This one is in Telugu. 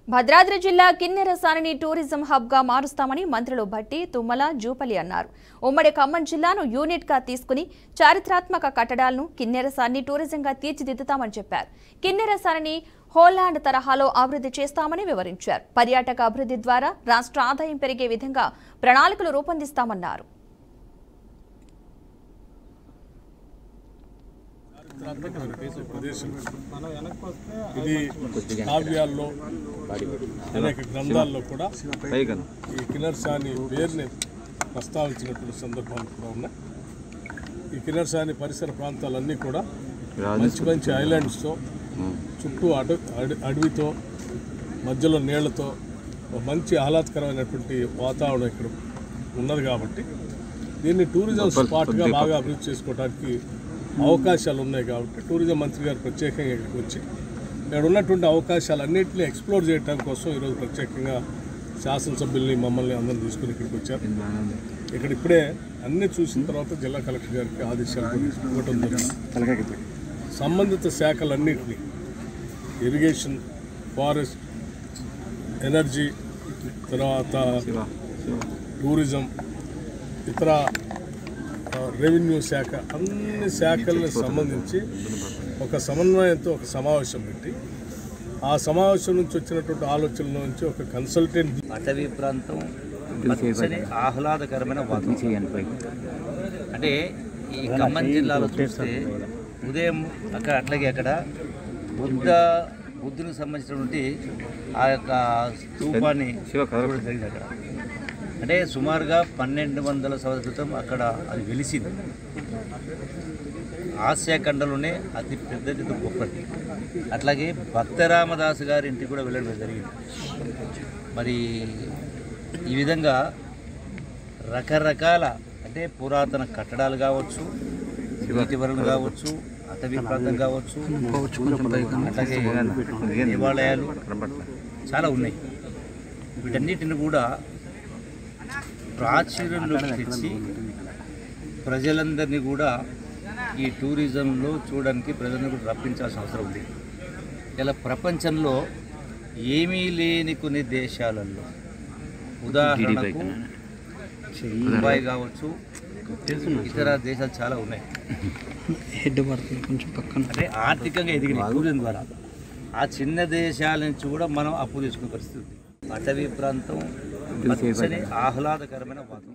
భద్రాద్రి జిల్లా కిన్నెరసానిని టూరిజం హబ్ గా మారుస్తామని మంత్రులు భట్టి తుమ్మల జూపలి అన్నారు ఉమ్మడి ఖమ్మం జిల్లాను యూనిట్ గా తీసుకుని చారిత్రాత్మక కట్టడాలను కిన్నెరసాన్ని టూరిజంగా తీర్చిదిద్దుతామని చెప్పారు కిన్నెరసానిని హోలాండ్ తరహాలో అభివృద్ధి చేస్తామని వివరించారు పర్యాటక అభివృద్ధి ద్వారా రాష్ట్ర ఆదాయం పెరిగే విధంగా ప్రణాళికలు రూపొందిస్తామన్నారు చారిత్రాత్మకమైన ప్రదేశం ఇది కావ్యాల్లో అనేక గ్రంథాల్లో కూడా ఈ కిన్నర్సాని పేరుని ప్రస్తావించినటువంటి సందర్భాలు కూడా ఉన్నాయి ఈ కిన్నర్సాని పరిసర ప్రాంతాలన్నీ కూడా మంచి మంచి ఐలాండ్స్తో చుట్టూ అడు అడ- అడవితో మధ్యలో నీళ్లతో ఒక మంచి ఆహ్లాదకరమైనటువంటి వాతావరణం ఇక్కడ ఉన్నది కాబట్టి దీన్ని టూరిజం స్పాట్గా బాగా అభివృద్ధి చేసుకోవడానికి అవకాశాలు ఉన్నాయి కాబట్టి టూరిజం మంత్రి గారు ప్రత్యేకంగా ఇక్కడికి వచ్చి ఇక్కడ ఉన్నటువంటి అవకాశాలన్నింటినీ ఎక్స్ప్లోర్ చేయడం కోసం ఈరోజు ప్రత్యేకంగా శాసనసభ్యుల్ని మమ్మల్ని అందరిని తీసుకుని ఇక్కడికి వచ్చారు ఇక్కడ ఇప్పుడే అన్ని చూసిన తర్వాత జిల్లా కలెక్టర్ గారికి ఆదేశాలు కూడా ఇవ్వడం జరిగింది సంబంధిత శాఖలన్నింటినీ ఇరిగేషన్ ఫారెస్ట్ ఎనర్జీ తర్వాత టూరిజం ఇతర ఆ, రెవెన్యూ శాఖ అన్ని శాఖలకు సంబంధించి ఒక సమన్వయంతో ఒక సమావేశం పెట్టి ఆ సమావేశం నుంచి వచ్చినటువంటి ఆలోచనల నుంచి ఒక కన్సల్టెంట్ అటవీ ప్రాంతం పచ్చని ఆహ్లాదకరమైన వాతావరణం అంటే ఈ ఖమ్మం జిల్లాలో చూస్తే ఉదయం అక్కడ అట్లాగే అక్కడ బుద్ధ బుద్ధునికి సంబంధించినటువంటి ఆ యొక్క స్తూపాన్ని చూడడం జరిగింది అక్కడ అంటే సుమారుగా పన్నెండు వందల సంవత్సరాల క్రితం అక్కడ అది వెలిసింది ఆసియా ఖండంలోనే అతి పెద్దది గొప్పది అట్లాగే భక్తరామదాసు గారి ఇంటికి కూడా వెళ్ళడం జరిగింది మరి ఈ విధంగా రకరకాల అంటే పురాతన కట్టడాలు కావచ్చు నీటి వనరులు కావచ్చు అటవీ ప్రాంతం కావచ్చు అట్లాగే దేవాలయాలు చాలా ఉన్నాయి వీటన్నిటిని కూడా ప్రాచుర్యంలోకి తెచ్చి ప్రజలందరినీ కూడా ఈ టూరిజంలో చూడడానికి ప్రజలను కూడా రప్పించాల్సిన అవసరం ఉంది ఇలా ప్రపంచంలో ఏమీ లేని కొన్ని దేశాలలో ఉదాహరణకు దుబాయ్ కావచ్చు ఇతర దేశాలు చాలా ఉన్నాయి హెడ్ పడుతుంది కొంచెం పక్కన అంటే ఆర్థికంగా ఎదిగినాయి టూరిజం ద్వారా ఆ చిన్న దేశాల నుంచి కూడా మనం అప్పు తీసుకునే పరిస్థితి ఉంది అటవీ ప్రాంతం పచ్చని ఆహ్లాదకరమైన వాతావరణం